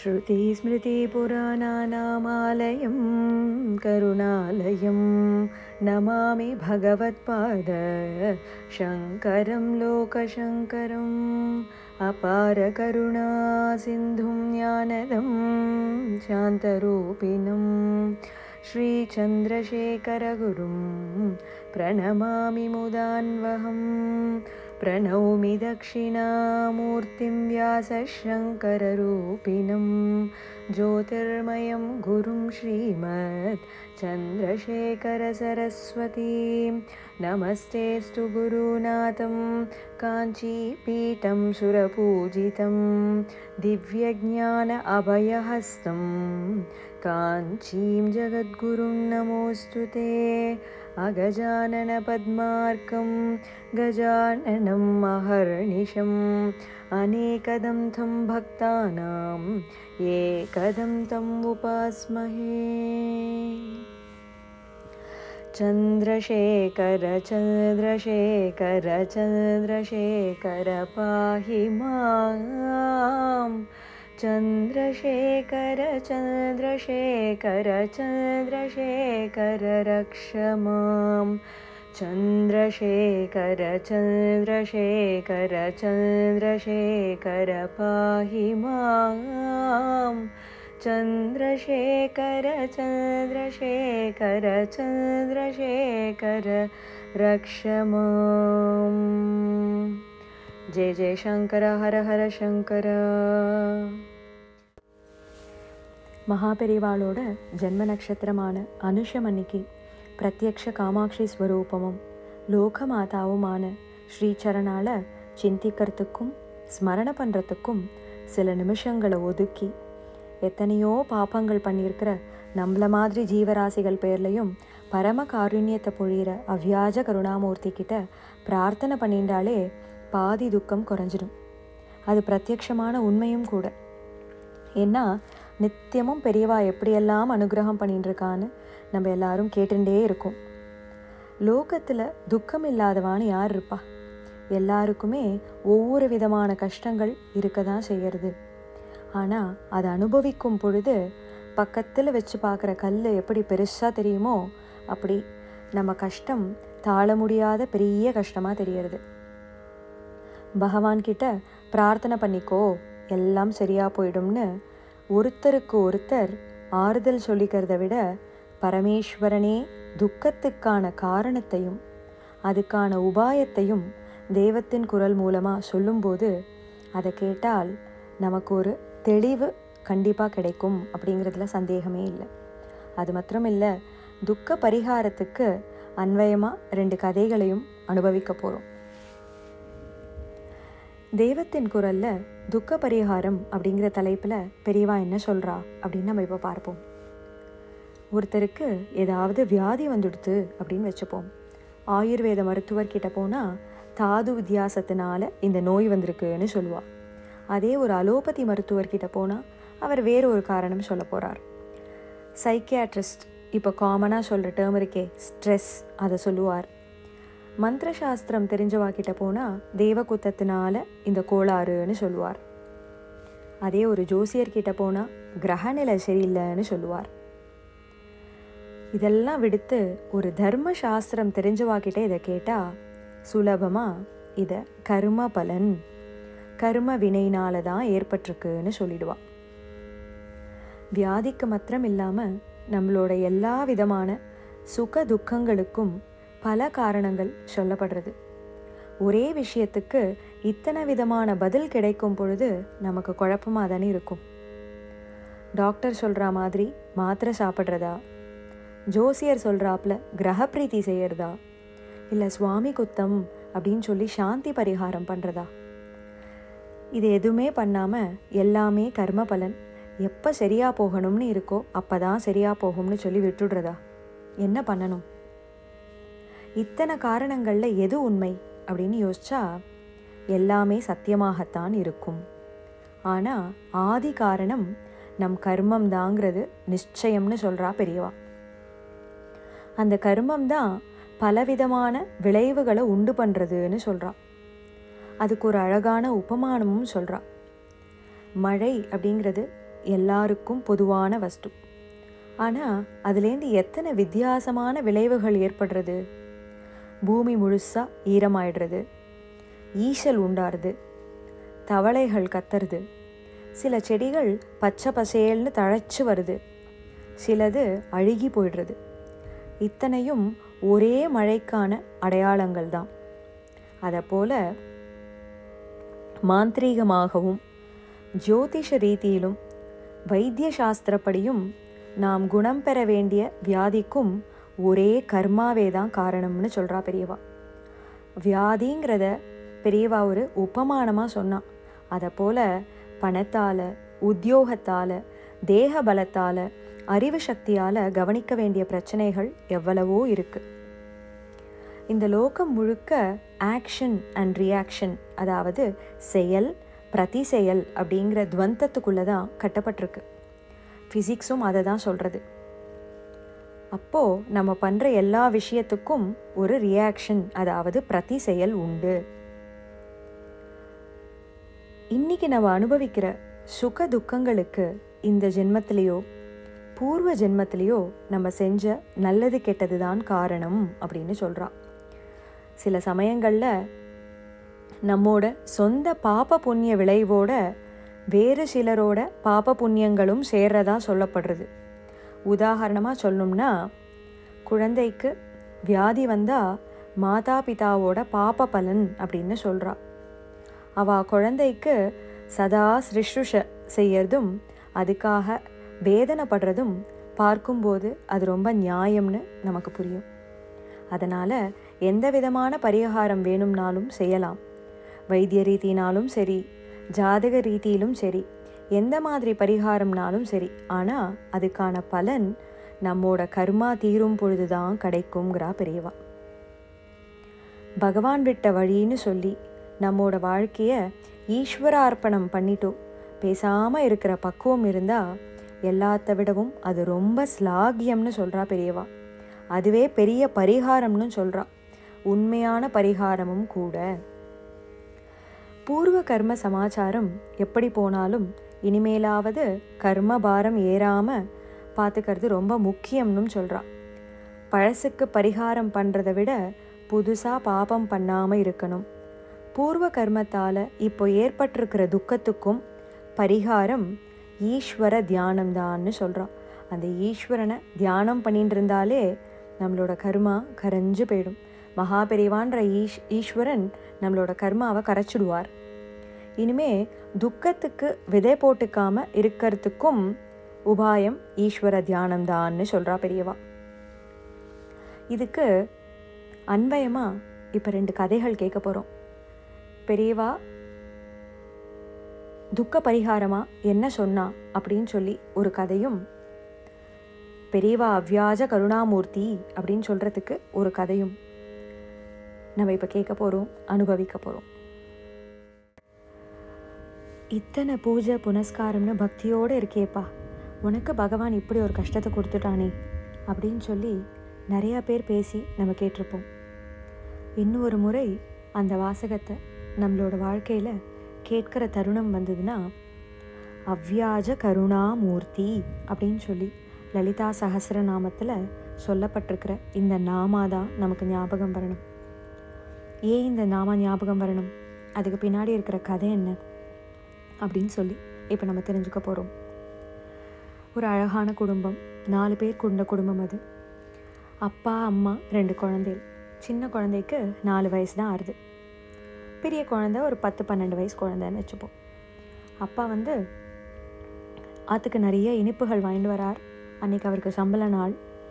श्रुतिस्मृतिपुराणानामालयं करुणालयं नमामि भगवत्पाद शङ्करं लोकशङ्करम् अपारकरुणा सिन्धुं ज्ञानदं शान्तरूपिणं श्रीचन्द्रशेखरगुरुं प्रणमामि मुदान्वहं प्रणौमि दक्षिणामूर्तिं व्यासशङ्कररूपिणं ज्योतिर्मयं गुरुं श्रीमत् चन्द्रशेखरसरस्वतीं नमस्तेऽस्तु गुरुनाथं काञ्चीपीठं सुरपूजितं दिव्यज्ञान अभयहस्तं काञ्चीं जगद्गुरुं नमोऽस्तु ते अगजाननपद्मार्कं गजाननम् अहर्निशम् अनेकदं तं भक्तानाम् एकदं तम् उपास्महे चन्द्रशेखर चन्द्रशेखर चन्द्रशेखर पाहि मां चन्द्रशेखर चन्द्रशेखर चन्द्रशेखर रक्ष मां चन्द्रशेखर चन्द्रशेखर चन्द्रशेखर पाहि मां चन्द्रशेखर चन्द्रशेखर चन्द्रशेखर रक्ष माम् जय जय शङ्कर हर हर शङ्कर மகாபெரிவாளோட ஜென்ம நட்சத்திரமான அனுஷம் அன்னிக்கு பிரத்யக்ஷ காமாட்சி ஸ்வரூபமும் லோக மாதாவுமான ஸ்ரீசரணால சிந்திக்கிறதுக்கும் ஸ்மரண பண்ணுறதுக்கும் சில நிமிஷங்களை ஒதுக்கி எத்தனையோ பாப்பங்கள் பண்ணியிருக்கிற நம்மள மாதிரி ஜீவராசிகள் பேர்லையும் பரம காருண்யத்தை பொழியிற அவ்வியாஜ கருணாமூர்த்தி கிட்ட பிரார்த்தனை பண்ணிண்டாலே பாதி துக்கம் குறைஞ்சிடும் அது பிரத்யக்ஷமான உண்மையும் கூட ஏன்னா நித்தியமும் பெரியவா எப்படியெல்லாம் அனுகிரகம் பண்ணிட்டு இருக்கான்னு நம்ம எல்லாரும் கேட்டுட்டே இருக்கோம் லோகத்தில் துக்கம் இல்லாதவான்னு யார் இருப்பா எல்லாருக்குமே ஒவ்வொரு விதமான கஷ்டங்கள் இருக்க தான் செய்யறது ஆனால் அதை அனுபவிக்கும் பொழுது பக்கத்தில் வச்சு பார்க்குற கல் எப்படி பெருசாக தெரியுமோ அப்படி நம்ம கஷ்டம் தாழ முடியாத பெரிய கஷ்டமாக தெரியறது பகவான் கிட்ட பிரார்த்தனை பண்ணிக்கோ எல்லாம் சரியா போயிடும்னு ஒருத்தருக்கு ஒருத்தர் ஆறுதல் சொல்லிக்கிறத விட பரமேஸ்வரனே துக்கத்துக்கான காரணத்தையும் அதுக்கான உபாயத்தையும் தெய்வத்தின் குரல் மூலமாக சொல்லும்போது அதை கேட்டால் நமக்கு ஒரு தெளிவு கண்டிப்பாக கிடைக்கும் அப்படிங்கிறதுல சந்தேகமே இல்லை அது மாத்திரம் இல்லை துக்க பரிகாரத்துக்கு அன்வயமாக ரெண்டு கதைகளையும் அனுபவிக்க போகிறோம் தெய்வத்தின் குரல்ல துக்க பரிகாரம் அப்படிங்கிற தலைப்பில் பெரியவா என்ன சொல்கிறா அப்படின்னு நம்ம இப்போ பார்ப்போம் ஒருத்தருக்கு ஏதாவது வியாதி வந்துடுத்து அப்படின்னு வச்சுப்போம் ஆயுர்வேத மருத்துவர்கிட்ட போனால் தாது வித்தியாசத்தினால இந்த நோய் வந்திருக்குன்னு சொல்லுவாள் அதே ஒரு அலோபதி மருத்துவர்கிட்ட போனால் அவர் வேறு ஒரு காரணம் சொல்ல போகிறார் சைக்கியாட்ரிஸ்ட் இப்போ காமனாக சொல்கிற டேர்ம் இருக்கே ஸ்ட்ரெஸ் அதை சொல்லுவார் மந்திர சாஸ்திரம் தெரிஞ்சவா கிட்ட போனால் தேவகுத்தத்தினால இந்த கோளாறுன்னு சொல்லுவார் அதே ஒரு ஜோசியர்கிட்ட போனால் கிரகநிலை சரியில்லைன்னு சொல்லுவார் இதெல்லாம் விடுத்து ஒரு தர்ம சாஸ்திரம் தெரிஞ்சவா கிட்ட இதை கேட்டால் சுலபமாக இதை கர்ம பலன் கர்ம வினைனால தான் ஏற்பட்டிருக்குன்னு சொல்லிடுவா வியாதிக்கு மாத்திரம் இல்லாமல் நம்மளோட எல்லா விதமான சுக துக்கங்களுக்கும் பல காரணங்கள் சொல்லப்படுறது ஒரே விஷயத்துக்கு இத்தனை விதமான பதில் கிடைக்கும் பொழுது நமக்கு குழப்பமாக தானே இருக்கும் டாக்டர் சொல்கிற மாதிரி மாத்திரை சாப்பிட்றதா ஜோசியர் சொல்கிறாப்புல கிரகப்பிரீத்தி செய்யறதா இல்லை சுவாமி குத்தம் அப்படின்னு சொல்லி சாந்தி பரிகாரம் பண்ணுறதா இது எதுவுமே பண்ணாமல் எல்லாமே கர்ம பலன் எப்போ சரியாக போகணும்னு இருக்கோ அப்போ தான் சரியாக போகும்னு சொல்லி விட்டுடுறதா என்ன பண்ணணும் இத்தனை காரணங்களில் எது உண்மை அப்படின்னு யோசிச்சா எல்லாமே சத்தியமாகத்தான் இருக்கும் ஆனால் ஆதி காரணம் நம் கர்மம் தாங்கிறது நிச்சயம்னு சொல்கிறா பெரியவா அந்த கர்மம் தான் பலவிதமான விளைவுகளை உண்டு பண்ணுறதுன்னு சொல்கிறா அதுக்கு ஒரு அழகான உபமானமும் சொல்கிறா மழை அப்படிங்கிறது எல்லாருக்கும் பொதுவான வஸ்து ஆனால் அதுலேருந்து எத்தனை வித்தியாசமான விளைவுகள் ஏற்படுறது பூமி முழுசாக ஈரமாயிடுறது ஈசல் உண்டாருது தவளைகள் கத்துறது சில செடிகள் பச்சை பசேல்னு தழைச்சு வருது சிலது அழுகி போயிடுறது இத்தனையும் ஒரே மழைக்கான அடையாளங்கள் தான் அதை போல மாந்திரீகமாகவும் ஜோதிஷ ரீதியிலும் வைத்திய சாஸ்திரப்படியும் நாம் குணம் பெற வேண்டிய வியாதிக்கும் ஒரே கர்மாவே தான் காரணம்னு சொல்கிறா பெரியவா வியாதிங்கிறத பெரியவா ஒரு உபமானமாக சொன்னான் அதை போல பணத்தால் உத்தியோகத்தால் தேக பலத்தால் அறிவு சக்தியால் கவனிக்க வேண்டிய பிரச்சனைகள் எவ்வளவோ இருக்குது இந்த லோகம் முழுக்க ஆக்ஷன் அண்ட் ரியாக்ஷன் அதாவது செயல் பிரதி செயல் அப்படிங்கிற துவந்தத்துக்குள்ளே தான் கட்டப்பட்டிருக்கு ஃபிசிக்ஸும் அதை தான் சொல்கிறது அப்போது நம்ம பண்ணுற எல்லா விஷயத்துக்கும் ஒரு ரியாக்ஷன் அதாவது பிரதி செயல் உண்டு இன்னைக்கு நம்ம அனுபவிக்கிற சுக துக்கங்களுக்கு இந்த ஜென்மத்திலேயோ பூர்வ ஜென்மத்திலேயோ நம்ம செஞ்ச நல்லது கெட்டது தான் காரணம் அப்படின்னு சொல்கிறா சில சமயங்களில் நம்மோட சொந்த பாப புண்ணிய விளைவோட வேறு சிலரோட பாப புண்ணியங்களும் சேர்றதா சொல்லப்படுறது உதாரணமாக சொல்லணும்னா குழந்தைக்கு வியாதி வந்தால் மாதா பிதாவோட பாப பலன் அப்படின்னு சொல்கிறா அவ குழந்தைக்கு சதா சிருஷ்ருஷ செய்யறதும் அதுக்காக வேதனைப்படுறதும் பார்க்கும்போது அது ரொம்ப நியாயம்னு நமக்கு புரியும் அதனால் எந்த விதமான பரிகாரம் வேணும்னாலும் செய்யலாம் வைத்திய ரீதினாலும் சரி ஜாதக ரீதியிலும் சரி எந்த மாதிரி பரிகாரம்னாலும் சரி ஆனால் அதுக்கான பலன் நம்மோட கர்மா தீரும் பொழுதுதான் கிடைக்குங்கிறா பெரியவா பகவான் விட்ட வழின்னு சொல்லி நம்மோட வாழ்க்கையை ஈஸ்வரார்ப்பணம் பண்ணிட்டோம் பேசாமல் இருக்கிற பக்குவம் இருந்தால் எல்லாத்த விடவும் அது ரொம்ப ஸ்லாகியம்னு சொல்கிறா பெரியவா அதுவே பெரிய பரிகாரம்னு சொல்கிறா உண்மையான பரிகாரமும் கூட பூர்வ கர்ம சமாச்சாரம் எப்படி போனாலும் இனிமேலாவது கர்ம பாரம் ஏறாம பார்த்துக்கிறது ரொம்ப முக்கியம்னு சொல்கிறா பழசுக்கு பரிகாரம் பண்ணுறதை விட புதுசாக பாபம் பண்ணாமல் இருக்கணும் பூர்வ கர்மத்தால் இப்போ ஏற்பட்டிருக்கிற துக்கத்துக்கும் பரிகாரம் ஈஸ்வர தியானம்தான்னு சொல்கிறான் அந்த ஈஸ்வரனை தியானம் பண்ணிட்டு இருந்தாலே நம்மளோட கர்மா கரைஞ்சு போயிடும் மகாபெரிவான்ற ஈஷ் ஈஸ்வரன் நம்மளோட கர்மாவை கரைச்சிடுவார் இனிமே துக்கத்துக்கு விதை போட்டுக்காம இருக்கிறதுக்கும் உபாயம் ஈஸ்வர தியானம்தான்னு சொல்கிறா பெரியவா இதுக்கு அன்வயமாக இப்போ ரெண்டு கதைகள் கேட்க போகிறோம் பெரியவா துக்க பரிகாரமாக என்ன சொன்னா அப்படின்னு சொல்லி ஒரு கதையும் பெரியவா அவ்வியாஜ கருணாமூர்த்தி அப்படின்னு சொல்கிறதுக்கு ஒரு கதையும் நம்ம இப்போ கேட்க போகிறோம் அனுபவிக்க போகிறோம் இத்தனை பூஜை புனஸ்காரம்னு பக்தியோடு இருக்கேப்பா உனக்கு பகவான் இப்படி ஒரு கஷ்டத்தை கொடுத்துட்டானே அப்படின்னு சொல்லி நிறையா பேர் பேசி நம்ம கேட்டிருப்போம் இன்னும் ஒரு முறை அந்த வாசகத்தை நம்மளோட வாழ்க்கையில் கேட்குற தருணம் வந்ததுன்னா அவ்வியாஜ கருணாமூர்த்தி அப்படின்னு சொல்லி லலிதா சஹசிரநாமத்தில் சொல்லப்பட்டிருக்கிற இந்த நாமா தான் நமக்கு ஞாபகம் வரணும் ஏன் இந்த நாமா ஞாபகம் வரணும் அதுக்கு பின்னாடி இருக்கிற கதை என்ன அப்படின்னு சொல்லி இப்போ நம்ம தெரிஞ்சுக்க போகிறோம் ஒரு அழகான குடும்பம் நாலு பேர் கொண்ட குடும்பம் அது அப்பா அம்மா ரெண்டு குழந்தைகள் சின்ன குழந்தைக்கு நாலு வயசு தான் ஆறுது பெரிய குழந்தை ஒரு பத்து பன்னெண்டு வயசு குழந்தைன்னு வச்சுப்போம் அப்பா வந்து ஆற்றுக்கு நிறைய இனிப்புகள் வாங்கிட்டு வரார் அன்னைக்கு அவருக்கு சம்பள நாள்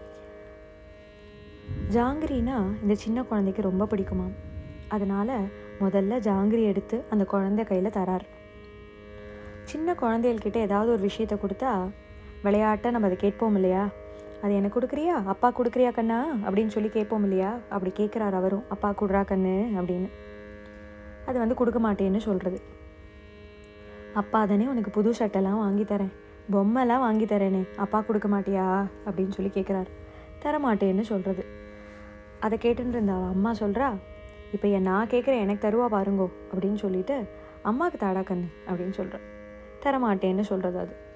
ஜாங்கிரினா இந்த சின்ன குழந்தைக்கு ரொம்ப பிடிக்குமாம் அதனால் முதல்ல ஜாங்கிரி எடுத்து அந்த குழந்தை கையில் தரார் சின்ன குழந்தைகள்கிட்ட ஏதாவது ஒரு விஷயத்தை கொடுத்தா விளையாட்டை நம்ம அதை கேட்போம் இல்லையா அது எனக்கு கொடுக்குறியா அப்பா கொடுக்குறியா கண்ணா அப்படின்னு சொல்லி கேட்போம் இல்லையா அப்படி கேட்குறாரு அவரும் அப்பா கொடுறா கண்ணு அப்படின்னு அது வந்து கொடுக்க மாட்டேன்னு சொல்கிறது அப்பா தானே உனக்கு புது சட்டைலாம் வாங்கி தரேன் பொம்மைலாம் வாங்கி தரேனே அப்பா கொடுக்க மாட்டியா அப்படின்னு சொல்லி கேட்குறாரு தர மாட்டேன்னு சொல்கிறது அதை கேட்டுன்னு இருந்தா அவ அம்மா சொல்கிறா இப்போ என் நான் கேட்குறேன் எனக்கு தருவா பாருங்கோ அப்படின்னு சொல்லிட்டு அம்மாவுக்கு தாடா கண்ணு அப்படின்னு சொல்கிறேன் தரமாட்டேன்னு சொல்கிறது அது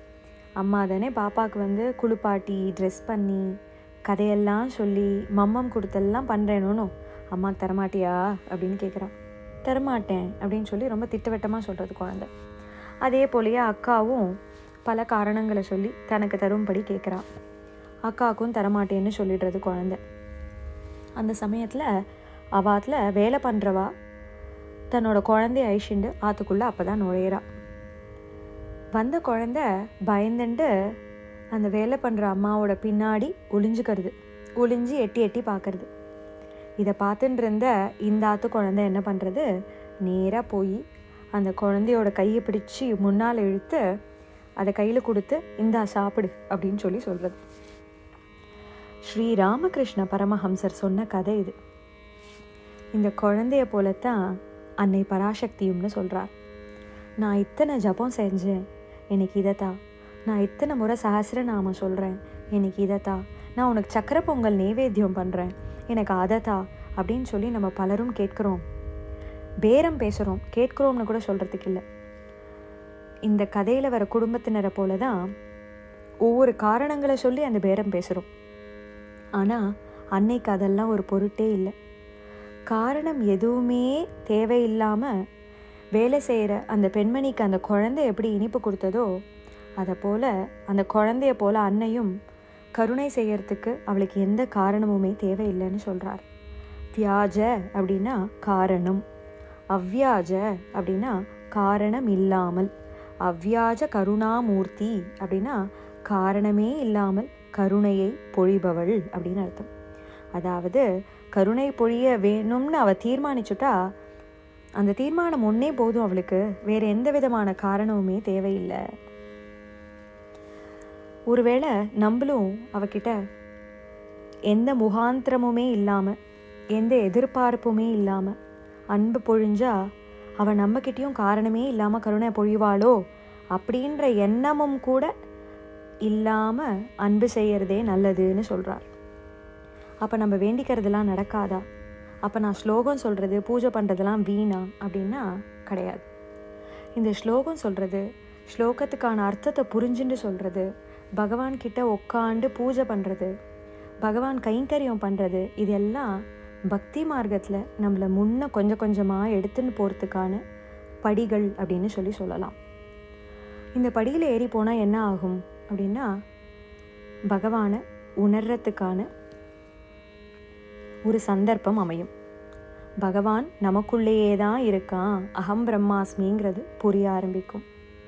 அம்மா தானே பாப்பாவுக்கு வந்து குளிப்பாட்டி ட்ரெஸ் பண்ணி கதையெல்லாம் சொல்லி மம்மம் கொடுத்தெல்லாம் பண்ணுறேனோன்னு அம்மாவுக்கு தரமாட்டியா அப்படின்னு கேட்குறான் தரமாட்டேன் அப்படின்னு சொல்லி ரொம்ப திட்டவட்டமாக சொல்கிறது குழந்தை அதே போலயே அக்காவும் பல காரணங்களை சொல்லி தனக்கு தரும்படி கேட்குறா அக்காவுக்கும் தரமாட்டேன்னு சொல்லிடுறது குழந்தை அந்த சமயத்தில் அவாத்தில் வேலை பண்ணுறவா தன்னோட குழந்தைய அழிச்சுண்டு ஆற்றுக்குள்ளே அப்போ தான் நுழையிறா வந்த குழந்த பயந்துண்டு அந்த வேலை பண்ணுற அம்மாவோட பின்னாடி ஒளிஞ்சுக்கிறது ஒளிஞ்சு எட்டி எட்டி பார்க்கறது இதை பார்த்துட்டு இருந்த இந்த ஆத்து குழந்தை என்ன பண்ணுறது நேராக போய் அந்த குழந்தையோட கையை பிடிச்சி முன்னால் இழுத்து அதை கையில் கொடுத்து இந்தா சாப்பிடு அப்படின்னு சொல்லி சொல்கிறது ஸ்ரீ ராமகிருஷ்ண பரமஹம்சர் சொன்ன கதை இது இந்த குழந்தைய போலத்தான் அன்னை பராசக்தியும்னு சொல்கிறார் நான் இத்தனை ஜபம் செஞ்சேன் எனக்கு இதைத்தா நான் இத்தனை முறை சஹசிர நாம சொல்கிறேன் எனக்கு இதைத்தா நான் உனக்கு சக்கரை பொங்கல் நைவேத்தியம் பண்ணுறேன் எனக்கு அதத்தா அப்படின்னு சொல்லி நம்ம பலரும் கேட்குறோம் பேரம் பேசுகிறோம் கேட்குறோம்னு கூட சொல்கிறதுக்கு இல்லை இந்த கதையில் வர குடும்பத்தினரை போல தான் ஒவ்வொரு காரணங்களை சொல்லி அந்த பேரம் பேசுகிறோம் ஆனால் அன்னைக்கு அதெல்லாம் ஒரு பொருட்டே இல்லை காரணம் எதுவுமே தேவையில்லாமல் வேலை செய்கிற அந்த பெண்மணிக்கு அந்த குழந்தை எப்படி இனிப்பு கொடுத்ததோ அதை போல் அந்த குழந்தைய போல் அன்னையும் கருணை செய்யறதுக்கு அவளுக்கு எந்த காரணமுமே தேவையில்லைன்னு சொல்கிறார் வியாஜ அப்படின்னா காரணம் அவ்வியாஜ அப்படின்னா காரணம் இல்லாமல் அவ்வியாஜ கருணாமூர்த்தி அப்படின்னா காரணமே இல்லாமல் கருணையை பொழிபவள் அப்படின்னு அர்த்தம் அதாவது கருணை பொழிய வேணும்னு அவள் தீர்மானிச்சுட்டா அந்த தீர்மானம் ஒன்றே போதும் அவளுக்கு வேற எந்த விதமான காரணமுமே தேவையில்லை ஒருவேளை நம்மளும் அவகிட்ட எந்த முகாந்திரமுமே இல்லாமல் எந்த எதிர்பார்ப்புமே இல்லாமல் அன்பு பொழிஞ்சா அவள் நம்மக்கிட்டேயும் காரணமே இல்லாமல் கருணை பொழிவாளோ அப்படின்ற எண்ணமும் கூட இல்லாமல் அன்பு செய்யறதே நல்லதுன்னு சொல்கிறார் அப்போ நம்ம வேண்டிக்கிறதெல்லாம் நடக்காதா அப்போ நான் ஸ்லோகம் சொல்கிறது பூஜை பண்ணுறதெல்லாம் வீணா அப்படின்னா கிடையாது இந்த ஸ்லோகம் சொல்கிறது ஸ்லோகத்துக்கான அர்த்தத்தை புரிஞ்சுட்டு சொல்கிறது பகவான் கிட்ட உட்காண்டு பூஜை பண்ணுறது பகவான் கைங்கரியம் பண்ணுறது இதெல்லாம் பக்தி மார்க்கத்தில் நம்மளை முன்ன கொஞ்சம் கொஞ்சமாக எடுத்துன்னு போகிறதுக்கான படிகள் அப்படின்னு சொல்லி சொல்லலாம் இந்த படியில் ஏறி போனால் என்ன ஆகும் அப்படின்னா பகவானை உணர்றதுக்கான ஒரு சந்தர்ப்பம் அமையும் பகவான் நமக்குள்ளேயே தான் இருக்கான் அகம் பிரம்மாஸ்மிங்கிறது புரிய ஆரம்பிக்கும்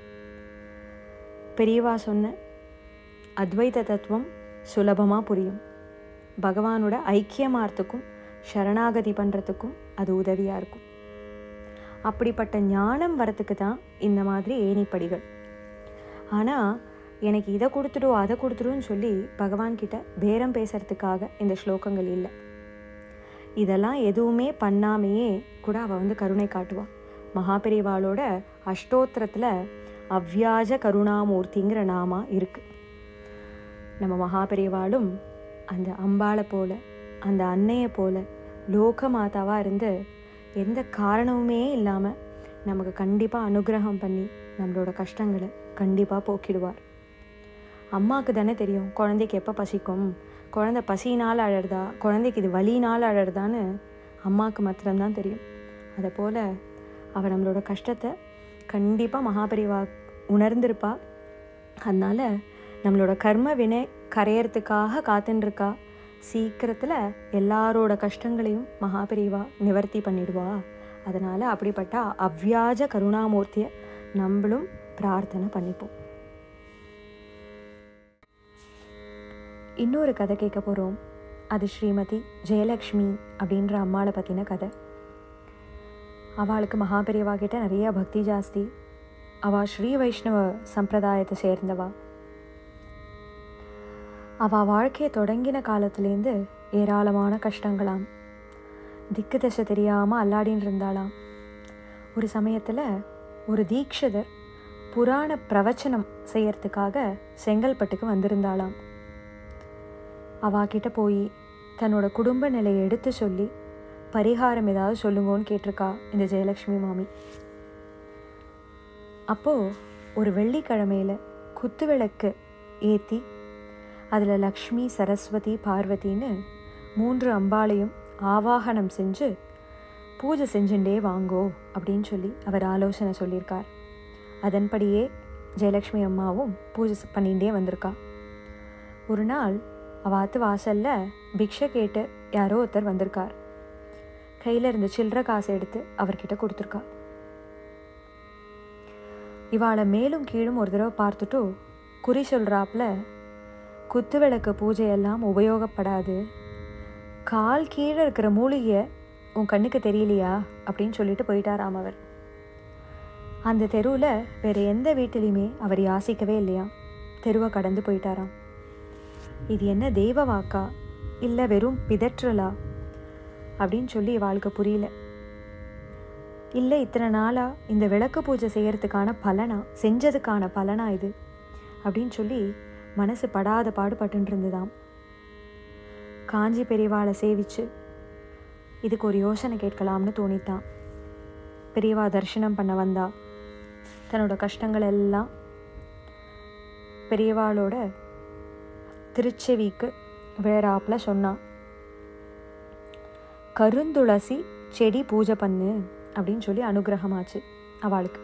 பெரியவா சொன்ன அத்வைத தத்துவம் சுலபமாக புரியும் பகவானோட ஐக்கியமாகறதுக்கும் சரணாகதி பண்ணுறதுக்கும் அது உதவியாக இருக்கும் அப்படிப்பட்ட ஞானம் வரத்துக்கு தான் இந்த மாதிரி ஏணிப்படிகள் ஆனால் எனக்கு இதை கொடுத்துடும் அதை கொடுத்துடும்னு சொல்லி பகவான்கிட்ட பேரம் பேசுறதுக்காக இந்த ஸ்லோகங்கள் இல்லை இதெல்லாம் எதுவுமே பண்ணாமையே கூட அவள் வந்து கருணை காட்டுவாள் மகாபெரிவாளோட அஷ்டோத்திரத்தில் அவ்வியாஜ கருணாமூர்த்திங்கிற நாமா இருக்குது நம்ம மகாபெரிவாளும் அந்த அம்பாளை போல அந்த அன்னையை போல லோக மாதாவாக இருந்து எந்த காரணமுமே இல்லாமல் நமக்கு கண்டிப்பாக அனுகிரகம் பண்ணி நம்மளோட கஷ்டங்களை கண்டிப்பாக போக்கிடுவார் அம்மாவுக்கு தானே தெரியும் குழந்தைக்கு எப்போ பசிக்கும் குழந்தை பசினால் அழறதா குழந்தைக்கு இது வலினால் அழறதான்னு அம்மாவுக்கு மாத்திரம்தான் தெரியும் அதை போல் அவள் நம்மளோட கஷ்டத்தை கண்டிப்பாக மகாபரிவா உணர்ந்திருப்பா அதனால் நம்மளோட கர்ம வினை கரையறதுக்காக காத்துட்டுருக்கா சீக்கிரத்தில் எல்லாரோட கஷ்டங்களையும் மகாபெரிவா நிவர்த்தி பண்ணிடுவா அதனால் அப்படிப்பட்ட அவ்வியாஜ கருணாமூர்த்தியை நம்மளும் பிரார்த்தனை பண்ணிப்போம் இன்னொரு கதை கேட்க போகிறோம் அது ஸ்ரீமதி ஜெயலக்ஷ்மி அப்படின்ற அம்மாளை பற்றின கதை அவளுக்கு மகாபெரிவா கிட்ட நிறைய பக்தி ஜாஸ்தி அவள் ஸ்ரீ வைஷ்ணவ சம்பிரதாயத்தை சேர்ந்தவா அவள் வாழ்க்கையை தொடங்கின காலத்துலேருந்து ஏராளமான கஷ்டங்களாம் திக்கு தசை தெரியாமல் அல்லாடின்னு இருந்தாளாம் ஒரு சமயத்தில் ஒரு தீக்ஷதர் புராண பிரவச்சனம் செய்யறதுக்காக செங்கல்பட்டுக்கு வந்திருந்தாளாம் அவாகிட்ட போய் தன்னோட குடும்ப நிலையை எடுத்து சொல்லி பரிகாரம் ஏதாவது சொல்லுங்கன்னு கேட்டிருக்கா இந்த ஜெயலக்ஷ்மி மாமி அப்போது ஒரு வெள்ளிக்கிழமையில் குத்து விளக்கு ஏற்றி அதில் லக்ஷ்மி சரஸ்வதி பார்வதின்னு மூன்று அம்பாளையும் ஆவாகனம் செஞ்சு பூஜை செஞ்சுட்டே வாங்கோ அப்படின்னு சொல்லி அவர் ஆலோசனை சொல்லியிருக்கார் அதன்படியே ஜெயலக்ஷ்மி அம்மாவும் பூஜை ச- பண்ணிகிட்டே வந்திருக்கா ஒரு நாள் அவாத்து வாசலில் பிக்ஷை கேட்டு யாரோ ஒருத்தர் வந்திருக்கார் கையில் இருந்த சில்லற காசை எடுத்து அவர்கிட்ட கொடுத்துருக்கா இவாளை மேலும் கீழும் ஒரு தடவை பார்த்துட்டு குறி சொல்கிறாப்புல குத்துவிளக்கு பூஜையெல்லாம் உபயோகப்படாது கால் கீழே இருக்கிற மூலிகையை உன் கண்ணுக்கு தெரியலையா அப்படின்னு சொல்லிட்டு போயிட்டாராம் அவர் அந்த தெருவில் வேறு எந்த வீட்டிலையுமே அவர் யாசிக்கவே இல்லையா தெருவை கடந்து போயிட்டாராம் இது என்ன தெய்வ வாக்கா இல்லை வெறும் பிதற்றலா அப்படின்னு சொல்லி இவாளுக்கு புரியல இல்லை இத்தனை நாளாக இந்த விளக்கு பூஜை செய்யறதுக்கான பலனா செஞ்சதுக்கான பலனா இது அப்படின்னு சொல்லி மனசு படாத பாடுபட்டு இருந்துதாம் காஞ்சி பெரியவாளை சேவிச்சு இதுக்கு ஒரு யோசனை கேட்கலாம்னு தோணித்தான் பெரியவா தரிசனம் பண்ண வந்தா தன்னோட கஷ்டங்கள் எல்லாம் பெரியவாளோட திருச்செவிக்கு விழறாப்புல சொன்னான் கருந்துளசி செடி பூஜை பண்ணு அப்படின்னு சொல்லி அனுகிரகமாச்சு அவளுக்கு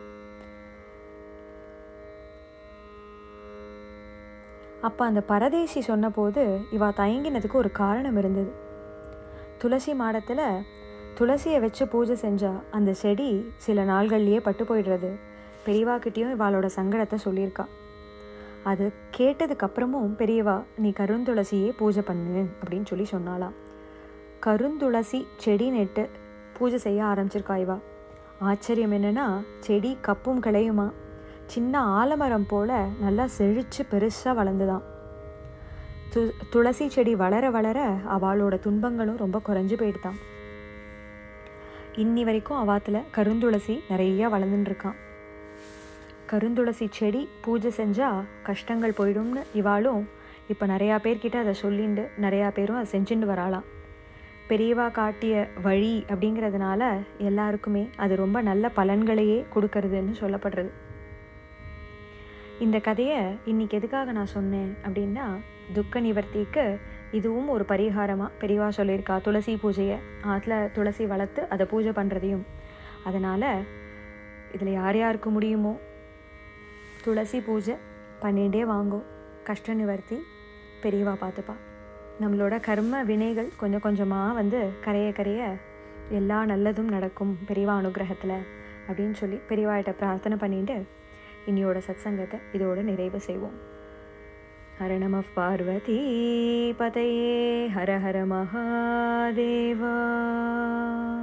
அப்போ அந்த பரதேசி சொன்னபோது இவா தயங்கினதுக்கு ஒரு காரணம் இருந்தது துளசி மாடத்தில் துளசியை வச்சு பூஜை செஞ்சா அந்த செடி சில நாள்கள்லேயே பட்டு போயிடுறது பெரியவாக்கிட்டேயும் இவாளோட சங்கடத்தை சொல்லியிருக்கா அது கேட்டதுக்கப்புறமும் பெரியவா நீ கருந்துளசியே பூஜை பண்ணு அப்படின்னு சொல்லி சொன்னாலாம் கருந்துளசி செடி நெட்டு பூஜை செய்ய ஆரம்பிச்சிருக்கா இவா ஆச்சரியம் என்னன்னா செடி கப்பும் கிளையுமா சின்ன ஆலமரம் போல நல்லா செழிச்சு பெருசாக வளர்ந்துதான் து துளசி செடி வளர வளர அவளோட துன்பங்களும் ரொம்ப குறைஞ்சு போயிடுதான் இன்னி வரைக்கும் அவாத்தில் கருந்துளசி நிறைய வளர்ந்துன்னு இருக்கான் கருந்துளசி செடி பூஜை செஞ்சால் கஷ்டங்கள் போயிடும்னு இவாளும் இப்போ நிறையா பேர்கிட்ட அதை சொல்லிண்டு நிறையா பேரும் அதை செஞ்சுட்டு வராளாம் பெரியவா காட்டிய வழி அப்படிங்கிறதுனால எல்லாருக்குமே அது ரொம்ப நல்ல பலன்களையே கொடுக்கறதுன்னு சொல்லப்படுறது இந்த கதையை இன்னைக்கு எதுக்காக நான் சொன்னேன் அப்படின்னா துக்க நிவர்த்திக்கு இதுவும் ஒரு பரிகாரமாக பெரியவா சொல்லியிருக்கா துளசி பூஜையை ஆற்றுல துளசி வளர்த்து அதை பூஜை பண்ணுறதையும் அதனால் இதில் யார் யாருக்கு முடியுமோ துளசி பூஜை பண்ணிகிட்டே வாங்கோ கஷ்ட நிவர்த்தி பெரியவா பார்த்துப்பா நம்மளோட கர்ம வினைகள் கொஞ்சம் கொஞ்சமாக வந்து கரைய கரைய எல்லா நல்லதும் நடக்கும் பெரியவா அனுகிரகத்தில் அப்படின்னு சொல்லி பெரியவாகிட்ட பிரார்த்தனை பண்ணிட்டு இன்னியோட சத்சங்கத்தை இதோட நிறைவு செய்வோம் ஹர நம பார்வதி பதையே ஹர ஹர மகாதேவா